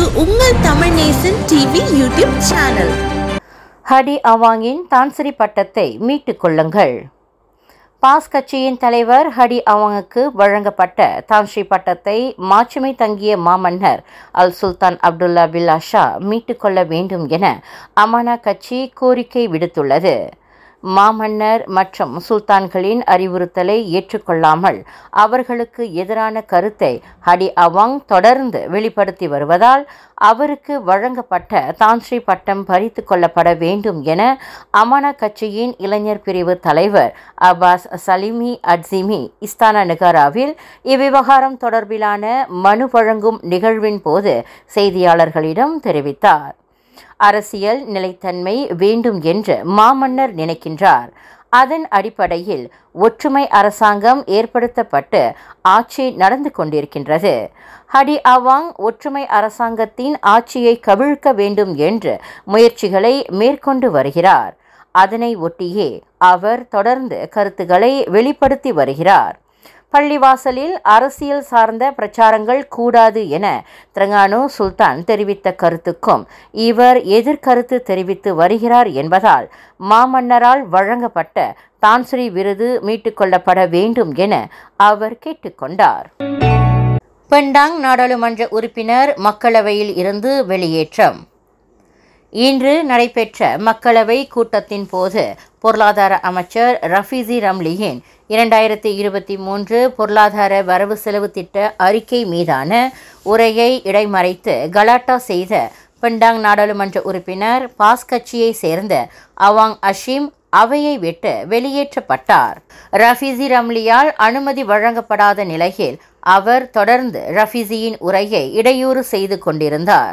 உங்கள் Tamil Nesan TV YouTube channel Hadi அவாங்கின் Tan Sri பட்டத்தை மீட்டுக் கொள்ளுங்கள் பாஸ் கட்சியின் தலைவர் ஹடி அவாங்குக்கு வழங்கப்பட்ட தான்ஸ்ரீ பட்டத்தை மாட்சிமை தங்கிய மாமன்னர் Al Sultan Abdullah Billah Shah மீட்டுக் கொள்ள வேண்டும் என அமானா கட்சி கோரிக்கை விடுத்துள்ளது மாமன்னர் மற்றும் சுல்தான்களின் அறிவுறுத்தலை ஏற்றுக்கொள்ளாமல் அவர்களுக்கு எதிரான கருத்தை ஹடி அவாங் தொடர்ந்து வெளிப்படுத்தி வருவதால் அவருக்கு வழங்கப்பட்ட தான்ஸ்ரீ பட்டம் பறித்து கொள்ளப்பட வேண்டும் என அமானா கட்சியின் இளைஞர் பிரிவு தலைவர் அப்பாஸ் சலிமி அட்சிமி இஸ்தானா நெகாராவில் இவ்விவகாரம் தொடர்பிலான மனு வழங்கும் நிகழ்வின் போது செய்தியாளர்களிடம் தெரிவித்தார் அரசியல் நிலைத்தன்மை வேண்டும் என்று மாமன்னர் நினைக்கின்றார் அதன் அடிப்படையில் ஒற்றுமை அரசாங்கம் ஏற்படுத்தப்பட்டு ஆட்சி நடந்து கொண்டிருக்கின்றது ஹடி அவாங் ஒற்றுமை அரசாங்கத்தின் ஆட்சியை கவிழ்க்க வேண்டும் என்று முயற்சிகளை மேற்கொண்டு வருகிறார் அதனை ஒட்டியே அவர் தொடர்ந்து கருத்துக்களை வெளிப்படுத்தி வருகிறார் பள்ளிவாசலில் அரசியல் சார்ந்த பிரச்சாரங்கள் கூடாது என திரங்கானு சுல்தான் தெரிவித்த கருத்துக்கும் இவர் எதிர்கருத்து தெரிவித்து வருகிறார் என்பதால் மாமன்னரால் வழங்கப்பட்ட தான்ஸ்ரீ விருது மீட்டுக்கொள்ளப்பட வேண்டும் என அவர் கேட்டுக்கொண்டார் பெண்டாங் நாடாளுமன்ற உறுப்பினர் மக்களவையில் இருந்து வெளியேற்றம் இன்று நடைபெற்ற மக்களவை கூட்டத்தின் போது பொருளாதார அமைச்சர் ரஃபீசி ரம்லியின் இரண்டாயிரத்தி இருபத்தி மூன்று பொருளாதார வரவு செலவு திட்ட அறிக்கை மீதான உரையை இடைமறைத்து கலாட்டா செய்த பெண்டாங் நாடாளுமன்ற உறுப்பினர் பாஸ் கட்சியை சேர்ந்த அவாங் அஷீம் அவையை விட்டு வெளியேற்றப்பட்டார் ரஃபீசி ரம்லியால் அனுமதி வழங்கப்படாத நிலையில் அவர் தொடர்ந்து ரஃபீசியின் உரையை இடையூறு செய்து கொண்டிருந்தார்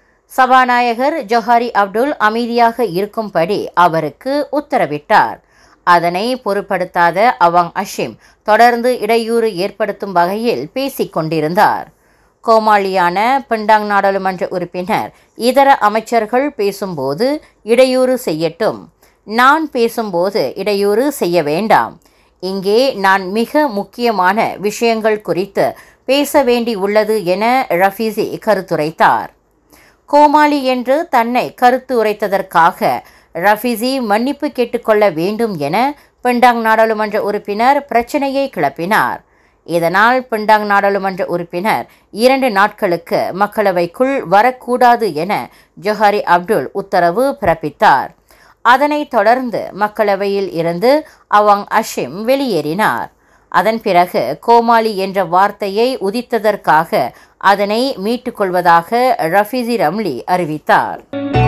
சபாநாயகர் ஜொஹாரி அப்துல் அமைதியாக இருக்கும்படி அவருக்கு உத்தரவிட்டார் அதனை பொருட்படுத்தாத அவாங் அஷிம் தொடர்ந்து இடையூறு ஏற்படுத்தும் வகையில் பேசிக் கொண்டிருந்தார் கோமாளியான பிண்டாங் நாடாளுமன்ற உறுப்பினர் இதர அமைச்சர்கள் பேசும்போது இடையூறு செய்யட்டும் நான் பேசும்போது இடையூறு செய்ய வேண்டாம் இங்கே நான் மிக முக்கியமான விஷயங்கள் குறித்து பேச வேண்டி உள்ளது என ரஃபீசி கருத்துரைத்தார் கோமாளி என்று தன்னை கருத்து உரைத்ததற்காக ரஃபிசி மன்னிப்பு கேட்டுக்கொள்ள வேண்டும் என பிண்டாங் நாடாளுமன்ற உறுப்பினர் பிரச்சனையை கிளப்பினார் இதனால் பிண்டாங் நாடாளுமன்ற உறுப்பினர் இரண்டு நாட்களுக்கு மக்களவைக்குள் வரக்கூடாது என ஜொஹாரி அப்துல் உத்தரவு பிறப்பித்தார் அதனைத் தொடர்ந்து மக்களவையில் இருந்து அவாங் அஷிம் வெளியேறினார் அதன் பிறகு கோமாளி என்ற வார்த்தையை உதித்ததற்காக அதனை மீட்டுக்கொள்வதாக ரஃபிசி ரம்லி அறிவித்தார்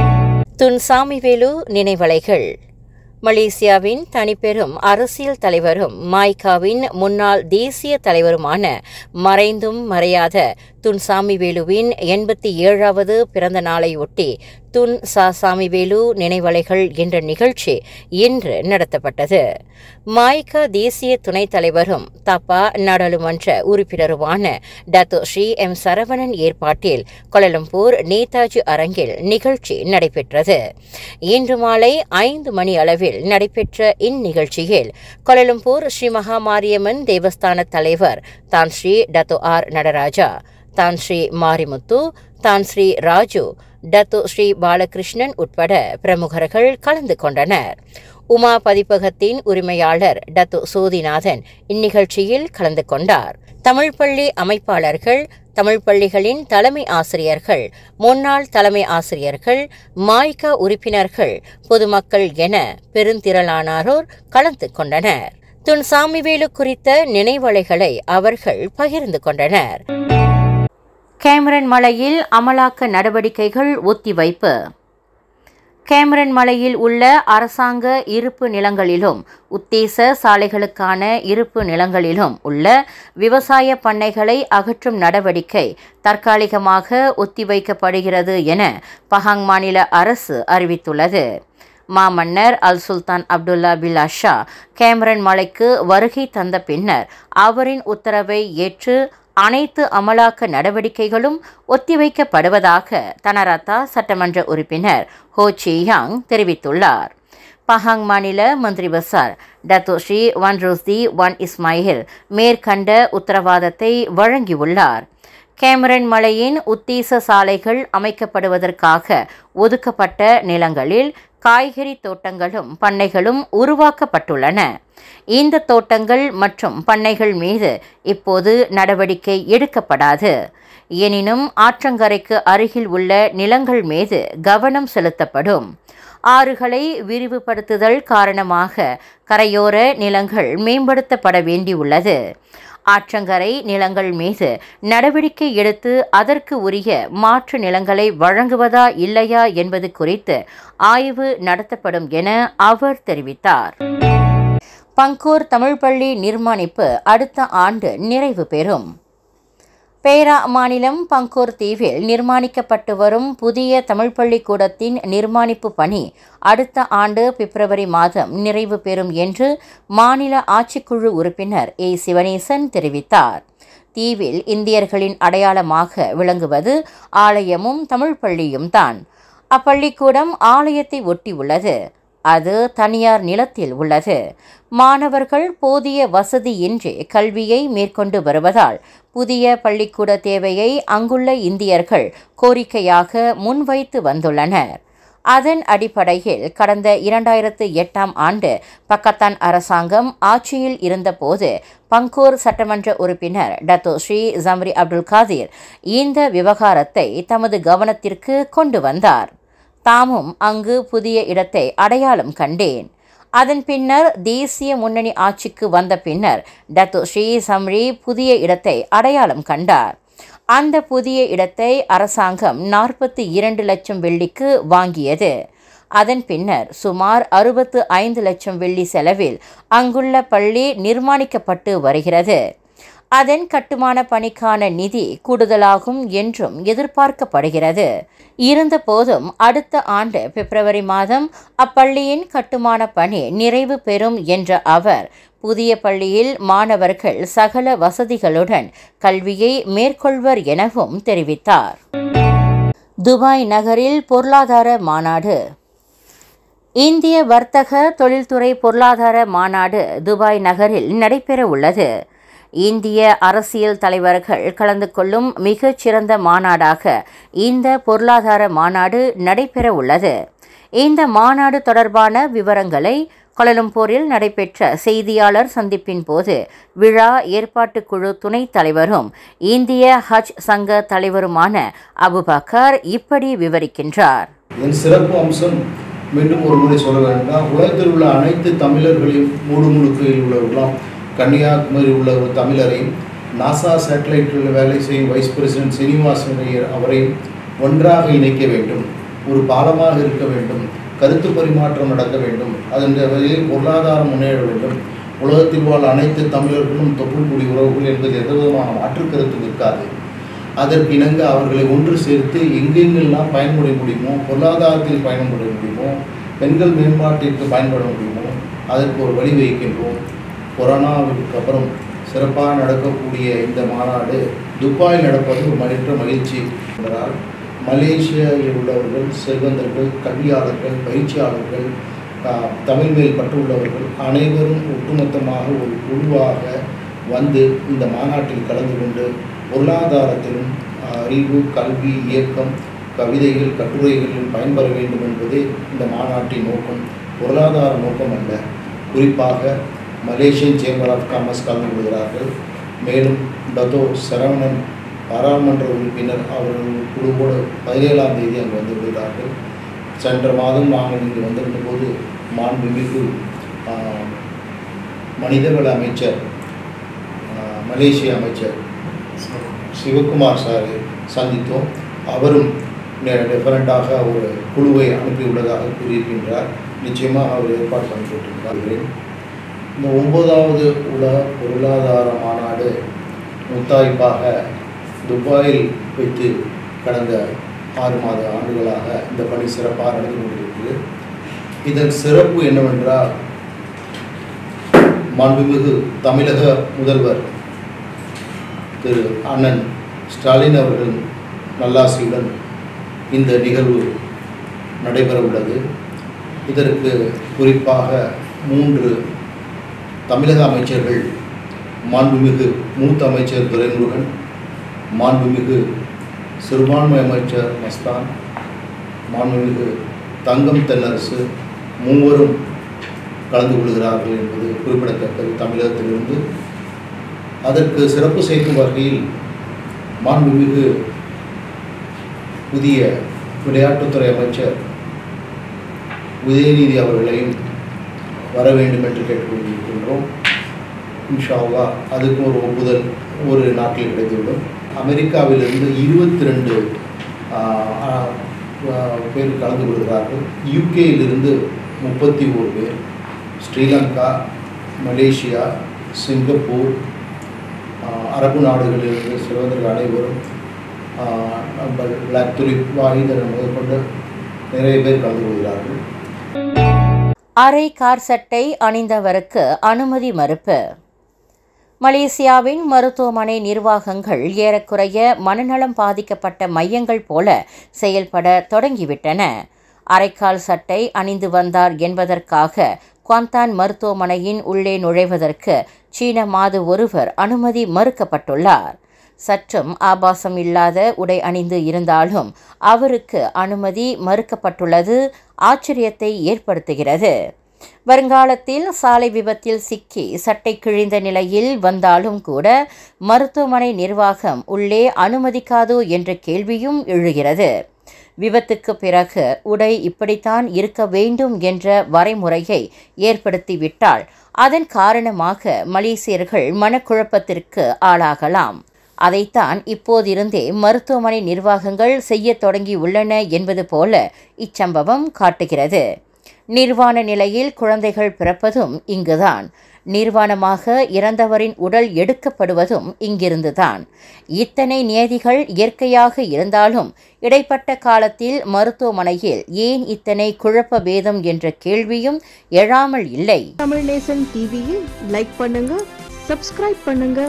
துன் சாமிவேலு நினைவலைகள் மலேசியாவின் தனிப்பெரும் அரசியல் தலைவரும் மாய்காவின் முன்னாள் தேசிய தலைவருமான மறைந்தும் மறையாத துன் சாமிவேலுவின் எண்பத்தி ஏழாவது பிறந்த நாளையொட்டி துன் சா சாமிவேலு நினைவலைகள் என்ற நிகழ்ச்சி இன்று நடத்தப்பட்டது மாய்கா தேசிய துணைத் தலைவரும் தப்பா நாடாளுமன்ற உறுப்பினருமான டத்தோ ஸ்ரீ எம் சரவணன் ஏற்பாட்டில் கொலலம்பூர் நேதாஜி அரங்கில் நிகழ்ச்சி நடைபெற்றது இன்று மாலை ஐந்து மணி அளவில் நடைபெற்ற இந்நிகழ்ச்சியில் கொலலம்பூர் ஸ்ரீ மகாமாரியம்மன் தேவஸ்தான தலைவர் தான் ஸ்ரீ டத்தோ ஆர் நடராஜா தான் Sri Marimuthu Tan Sri Raju Datuk Sri Balakrishnan உட்பட பிரமுகர்கள் கலந்து கொண்டனர் உமா பதிப்பகத்தின் உரிமையாளர் டத்து சோதிநாதன் இந்நிகழ்ச்சியில் கலந்து கொண்டார் தமிழ் பள்ளி அமைப்பாளர்கள் தமிழ் பள்ளிகளின் தலைமை ஆசிரியர்கள் முன்னாள் தலைமை ஆசிரியர்கள் மாய்கா உறுப்பினர்கள் பொதுமக்கள் என பெருந்திரளானாரோர் கலந்து கொண்டனர் துன் சாமிவேலு குறித்த நினைவலைகளை அவர்கள் பகிர்ந்து கொண்டனர் கேமரன் மலையில் அமலாக்க நடவடிக்கைகள் ஒத்திவைப்பு கேமரன் மலையில் உள்ள அரசாங்க இருப்பு நிலங்களிலும் உத்தேச சாலைகளுக்கான இருப்பு நிலங்களிலும் உள்ள விவசாய பண்ணைகளை அகற்றும் நடவடிக்கை தற்காலிகமாக ஒத்திவைக்கப்படுகிறது என பஹாங் மாநில அரசு அறிவித்துள்ளது மாமன்னர் Al Sultan Abdullah Billah Shah Cameron மலைக்கு வருகை தந்த பின்னர் அவரின் உத்தரவை ஏற்று அனைத்து அமலாக்க நடவடிக்கைகளும் ஒத்திவைக்கப்படுவதாக தனரத்தா சட்டமன்ற உறுப்பினர் ஹோ சியாங் தெரிவித்துள்ளார் பஹாங் மாநில மந்திரி பசார் Dato Sri Wan Rosdi Wan Ismail மேற்கண்ட உத்தரவாதத்தை வழங்கியுள்ளார் கேமரன் மலையின் உத்தேச சாலைகள் அமைக்கப்படுவதற்காக ஒதுக்கப்பட்ட நிலங்களில் காய்கறி தோட்டங்களும் பண்ணைகளும் உருவாக்கப்பட்டுள்ளன இந்த தோட்டங்கள் மற்றும் பண்ணைகள் மீது இப்போது நடவடிக்கை எடுக்கப்படாது எனினும் ஆற்றங்கரைக்கு அருகில் உள்ள நிலங்கள் மீது கவனம் செலுத்தப்படும் ஆறுகளை விரிவுபடுத்துதல் காரணமாக கரையோர நிலங்கள் மேம்படுத்தப்பட வேண்டியுள்ளது ஆற்றங்கரை நிலங்கள் மீது நடவடிக்கை எடுத்து அதற்கு உரிய மாற்று நிலங்களை வழங்குவதா இல்லையா என்பது குறித்து ஆய்வு நடத்தப்படும் என அவர் தெரிவித்தார் பங்கூர் தமிழ் பள்ளி நிர்மாணிப்பு அடுத்த ஆண்டு நிறைவு பெறும் பேரா மாநிலம் பங்கூர் தீவில் நிர்மாணிக்கப்பட்டு வரும் புதிய தமிழ் பள்ளிக்கூடத்தின் நிர்மாணிப்பு பணி அடுத்த ஆண்டு பிப்ரவரி மாதம் நிறைவு பெறும் என்று மாநில ஆட்சிக்குழு உறுப்பினர் ஏ சிவனேசன் தெரிவித்தார் தீவில் இந்தியர்களின் அடையாளமாக விளங்குவது ஆலயமும் தமிழ் பள்ளியும் தான் அப்பள்ளிக்கூடம் ஆலயத்தை ஒட்டி உள்ளது அது தனியார் நிலத்தில் உள்ளது மாணவர்கள் போதிய வசதியின்றி கல்வியை மேற்கொண்டு வருவதால் புதிய பள்ளிக்கூட தேவையை அங்குள்ள இந்தியர்கள் கோரிக்கையாக முன்வைத்து வந்துள்ளனர் அதன் அடிப்படையில் கடந்த இரண்டாயிரத்து எட்டாம் ஆண்டு பக்கத்தான் அரசாங்கம் ஆட்சியில் இருந்தபோது பங்கூர் சட்டமன்ற உறுப்பினர் Dato Sri Zamri Abdul Kadir இந்த விவகாரத்தை தமது கவனத்திற்கு கொண்டு வந்தார் தாமும் அங்கு புதிய இடத்தை அடையாளம் கண்டேன் அதன் பின்னர் தேசிய முன்னணி ஆட்சிக்கு வந்த பின்னர் டத்து ஸ்ரீ சம்ரி புதிய இடத்தை அடையாளம் கண்டார் அந்த புதிய இடத்தை அரசாங்கம் நாற்பத்தி இரண்டு லட்சம் வெள்ளிக்கு வாங்கியது அதன் பின்னர் சுமார் அறுபத்து ஐந்து லட்சம் வெள்ளி செலவில் அங்குள்ள பள்ளி நிர்மாணிக்கப்பட்டு வருகிறது அதன் கட்டுமான பணிக்கான நிதி கூடுதலாகும் என்றும் எதிர்பார்க்கப்படுகிறது இருந்தபோதும் அடுத்த ஆண்டு பிப்ரவரி மாதம் அப்பள்ளியின் கட்டுமான பணி நிறைவு பெறும் என்ற அவர் புதிய பள்ளியில் மாணவர்கள் சகல வசதிகளுடன் கல்வியை மேற்கொள்வர் எனவும் தெரிவித்தார் துபாய் நகரில் பொருளாதார மாநாடு இந்திய வர்த்தக தொழில்துறை பொருளாதார மாநாடு துபாய் நகரில் நடைபெற உள்ளது இந்திய அரசியல் தலைவர்கள் கலந்து கொள்ளும் மிகச் சிறந்த மாநாடாக இந்த பொருளாதார மாநாடு நடைபெற உள்ளது இந்த மாநாடு தொடர்பான விவரங்களை கொலலம்பூரில் நடைபெற்ற செய்தியாளர் சந்திப்பின் போது விழா ஏற்பாட்டுக் குழு துணைத் தலைவரும் இந்திய ஹஜ் சங்க தலைவருமான அபுபக்கர் இப்படி விவரிக்கின்றார் இதன் சிறப்பு அம்சம் மீண்டும் ஒரு முறை சொல்ல வேண்டாம் உலகத்தில் உள்ள அனைத்து தமிழர்களையும் மூடு முடுக்கையில் உள்ளவர்களாம் கன்னியாகுமரி உள்ள ஒரு தமிழரையும் நாசா சேட்டலைட்டில் வேலை செய்யும் வைஸ் பிரசிடென்ட் சீனிவாசன் ஐயர் அவரையும் ஒன்றாக இணைக்க வேண்டும் ஒரு பாலமாக இருக்க வேண்டும் கருத்து பரிமாற்றம் நடக்க வேண்டும் அதன் வகையில் பொருளாதாரம் முன்னேற வேண்டும் உலகத்தில் வாழ் அனைத்து தமிழர்களும் தொப்புள்குடி உறவுகள் என்பது எந்தவிதமான மாற்று கருத்து இருக்காது அதற்கு இணங்க அவர்களை ஒன்று சேர்த்து எங்கெங்கெல்லாம் பயன்பட முடியுமோ பொருளாதாரத்தில் பயன்பட முடியுமோ பெண்கள் மேம்பாட்டிற்கு பயன்பட முடியுமோ அதற்கு ஒரு வழிவகுக்கின்றோம் கொரோனாவுக்கு அப்புறம் சிறப்பாக நடக்கக்கூடிய இந்த மாநாடு துபாயில் நடப்பது ஒரு மற்ற மகிழ்ச்சி என்பதால் மலேசியாவில் உள்ளவர்கள் செல்வந்தர்கள் கல்வியாளர்கள் பயிற்சியாளர்கள் ஆஹ், தமிழ் மேல் பற்று உள்ளவர்கள் அனைவரும் ஒட்டுமொத்தமாக ஒரு குழுவாக வந்து இந்த மாநாட்டில் கலந்து கொண்டு பொருளாதாரத்திலும் ஆஹ், அறிவு கல்வி இயக்கம் கவிதைகள் கட்டுரைகளில் பயன்பெற வேண்டும் என்பதே இந்த மாநாட்டின் நோக்கம் பொருளாதார நோக்கம் அல்ல குறிப்பாக மலேசியன் சேம்பர் ஆஃப் காமர்ஸ் கலந்து கொள்கிறார்கள் மேலும் டதோ சரவணன் பாராளுமன்ற உறுப்பினர் அவர்கள் குழுவோடு பதினேழாம் தேதி அங்கு வந்து விடுகிறார்கள் சென்ற மாதம் நாங்கள் இங்கு வந்திருந்த போது மாண்புமிகு ஆஹ், மனிதவள அமைச்சர் ஆஹ், மலேசிய அமைச்சர் சிவகுமார் சாரை சந்தித்தோம் அவரும் டெஃபரண்டாக ஒரு குழுவை அனுப்பியுள்ளதாக கூறியிருக்கின்றார் நிச்சயமாக அவர் ஏற்பாடு பண்ணி கொண்டிருக்கிறார் இந்த ஒன்பதாவது உலக பொருளாதார மாநாடு முத்தாய்ப்பாக துபாயில் வைத்து கடந்த ஆறு மாத ஆண்டுகளாக இந்த பணி சிறப்பாக நடந்து கொண்டிருக்கிறது இதன் சிறப்பு என்னவென்றால் மாண்புமிகு தமிழக முதல்வர் திரு அண்ணன் ஸ்டாலின் அவர்கள் நல்லாசியுடன் இந்த நிகழ்வு நடைபெற உள்ளது இதற்கு குறிப்பாக மூன்று தமிழக அமைச்சர்கள் மாண்புமிகு மூத்த அமைச்சர் துரைமுருகன் மாண்புமிகு சிறுபான்மை அமைச்சர் மஸ்தான் மாண்புமிகு தங்கம் தென்னரசு மூவரும் கலந்து கொள்கிறார்கள் என்பது குறிப்பிடத்தக்கது தமிழகத்திலிருந்து அதற்கு சிறப்பு சேர்க்கும் வகையில் மாண்புமிகு புதிய விளையாட்டுத்துறை அமைச்சர் உதயநிதி அவர்களையும் வர வேண்டும் என்று கேட்டுக்கொண்டிருக்கின்றோம் இன்ஷா அல்லாஹ் அதுக்கு ஒரு ஒப்புதல் ஒரு நாட்டில் கிடைத்துவிடும் அமெரிக்காவிலிருந்து இருபத்தி ரெண்டு பேர் கலந்து கொள்கிறார்கள் யூகேயிலிருந்து முப்பத்தி ஓரு பேர் ஸ்ரீலங்கா மலேசியா சிங்கப்பூர் ஆஹ், அரபு நாடுகளிலிருந்து சிறுவர்கள் அனைவரும் ஆஹ், நம்ம பிளாக் துலிப் வாயுதர் முதற்கொண்டு நிறைய பேர் கலந்து கொள்கிறார்கள் அரை கார் சட்டை அணிந்தவருக்கு அனுமதி மறுப்பு மலேசியாவின் மருத்துவமனை நிர்வாகங்கள் ஏறக்குறைய மனநலம் பாதிக்கப்பட்ட மையங்கள் போல செயல்பட தொடங்கிவிட்டன அரைக்கால் சட்டை அணிந்து வந்தார் என்பதற்காக குவாந்தான் மருத்துவமனையின் உள்ளே நுழைவதற்கு சீன மாது ஒருவர் அனுமதி மறுக்கப்பட்டுள்ளார் சற்றும் ஆபாசம் இல்லாத உடை அணிந்து இருந்தாலும் அவருக்கு அனுமதி மறுக்கப்பட்டுள்ளது ஆச்சரியத்தை ஏற்படுத்துகிறது வருங்காலத்தில் சாலை விபத்தில் சிக்கி சட்டை கிழிந்த நிலையில் வந்தாலும் கூட மருத்துவமனை நிர்வாகம் உள்ளே அனுமதிக்காதோ என்ற கேள்வியும் எழுகிறது விபத்துக்கு பிறகு உடை இப்படித்தான் இருக்க வேண்டும் என்ற வரைமுறையை ஏற்படுத்திவிட்டால் அதன் காரணமாக மலேசியர்கள் மனக்குழப்பத்திற்கு ஆளாகலாம் அதைத்தான் இப்போதிருந்தே மருத்துவமனை நிர்வாகங்கள் செய்யத் தொடங்கியுள்ளன என்பது போல இச்சம்பவம் காட்டுகிறது நிர்வாண நிலையில் குழந்தைகள் பிறப்பதும் இங்குதான் நிர்வாணமாக இறந்தவரின் உடல் எடுக்கப்படுவதும் இங்கிருந்துதான் இத்தனை நியதிகள் இயற்கையாக இருந்தாலும் இடைப்பட்ட காலத்தில் மருத்துவமனையில் ஏன் இத்தனை குழப்ப பேதம் என்ற கேள்வியும் எழாமல் இல்லை தமிழ் நேசன் டிவியில் லைக் பண்ணுங்க சப்ஸ்கிரைப் பண்ணுங்க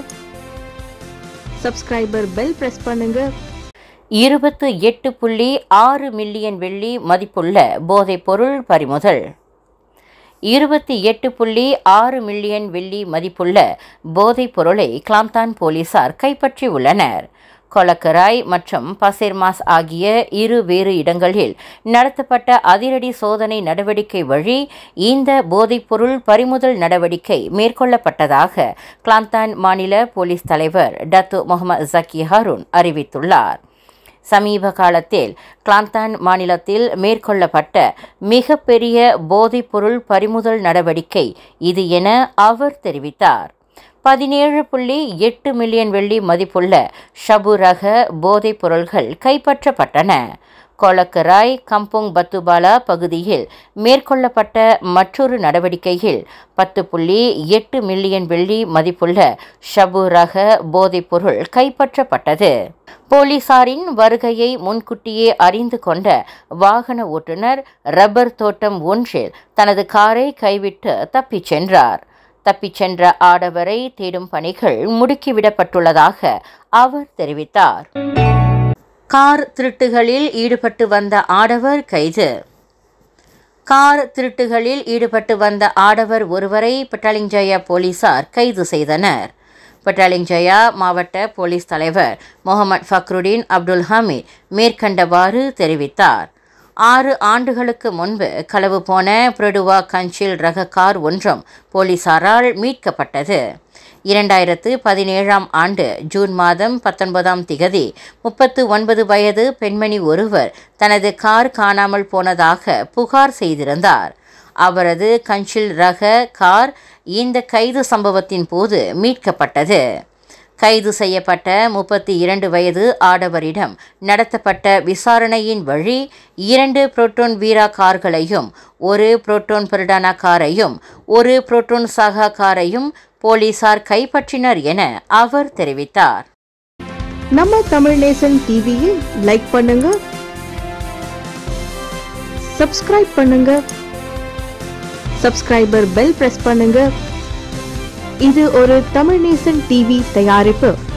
சப்ஸ்கிரைபர் பெல் பிரஸ் பண்ணுங்க இருபத்து எட்டு புள்ளி ஆறு மில்லியன் வெள்ளி மதிப்புள்ள போதைப்பொருள் பறிமுதல் இருபத்தி எட்டு புள்ளி ஆறு மில்லியன் வெள்ளி மதிப்புள்ள போதைப் பொருளை கிளாம்தான் போலீசார் கைப்பற்றி உள்ளனர் கொலக்கராய் மற்றும் பசேர்மாஸ் ஆகிய இரு வேறு இடங்களில் நடத்தப்பட்ட அதிரடி சோதனை நடவடிக்கை வழி இந்த போதைப்பொருள் பறிமுதல் நடவடிக்கை மேற்கொள்ளப்பட்டதாக கிளாந்தான் மாநில போலீஸ் தலைவர் டத்து முகமது ஜக்கி ஹாரூன் அறிவித்துள்ளார் சமீப காலத்தில் கிளாந்தான் மாநிலத்தில் மேற்கொள்ளப்பட்ட மிகப்பெரிய போதைப்பொருள் பறிமுதல் நடவடிக்கை இது என அவர் தெரிவித்தார் பதினேழு புள்ளி எட்டு மில்லியன் வெள்ளி மதிப்புள்ள ஷபு ரக போதைப் பொருள்கள் கைப்பற்றப்பட்டன கொலக்கராய் கம்போங் பத்துபாலா பகுதியில் மேற்கொள்ளப்பட்ட மற்றொரு நடவடிக்கையில் பத்து புள்ளி எட்டு மில்லியன் வெள்ளி மதிப்புள்ள ஷபு ரக போதைப் பொருள் கைப்பற்றப்பட்டது போலீசாரின் வருகையை முன்கூட்டியே அறிந்து கொண்ட வாகன ஓட்டுநர் ரப்பர் தோட்டம் ஒன்றில் தனது காரை கைவிட்டு தப்பிச் சென்றார் தப்பிச் சென்ற ஆடவரை தேடும் பணிகள் முடுக்கிவிடப்பட்டுள்ளதாக அவர் தெரிவித்தார் கார் திருட்டுகளில் ஈடுபட்டு வந்த ஆடவர் கைது கார் திருட்டுகளில் ஈடுபட்டு வந்த ஆடவர் ஒருவரை பட்டாலிங்ஜயா போலீசார் கைது செய்தனர் பட்டாலிங்ஜயா மாவட்ட போலீஸ் தலைவர் முகமது ஃபக்ருடீன் அப்துல் ஹமீத் மேற்கண்டவாறு தெரிவித்தார் ஆறு ஆண்டுகளுக்கு முன்பு களவு போன பிரடுவா கஞ்சில் ரக கார் ஒன்றும் போலீசாரால் மீட்கப்பட்டது இரண்டாயிரத்து பதினேழாம் ஆண்டு ஜூன் மாதம் பத்தொன்பதாம் திகதி முப்பத்து ஒன்பது வயது பெண்மணி ஒருவர் தனது கார் காணாமல் போனதாக புகார் செய்திருந்தார் அவரது கஞ்சில் ரக கார் இந்த கைது சம்பவத்தின் போது மீட்கப்பட்டது கைது செய்யப்பட்ட முப்பத்தி இரண்டு வயது ஆடவரிடம் நடத்தப்பட்ட விசாரணையின் வழி இரண்டு புரோட்டோன் வீரா கார்களையும் ஒரு புரோட்டோன் பெர்டானா காரையும் ஒரு புரோட்டோன் சகா காரையும் போலீசார் கைப்பற்றினர் என அவர் தெரிவித்தார் நம்ம தமிழ் நேசன் டிவியில் லைக் பண்ணுங்க சப்ஸ்கிரைப் பண்ணுங்க சப்ஸ்கிரைபர் பெல் பிரஸ் பண்ணுங்க இது ஒரு தமிழ் நேசன் டிவி தயாரிப்பு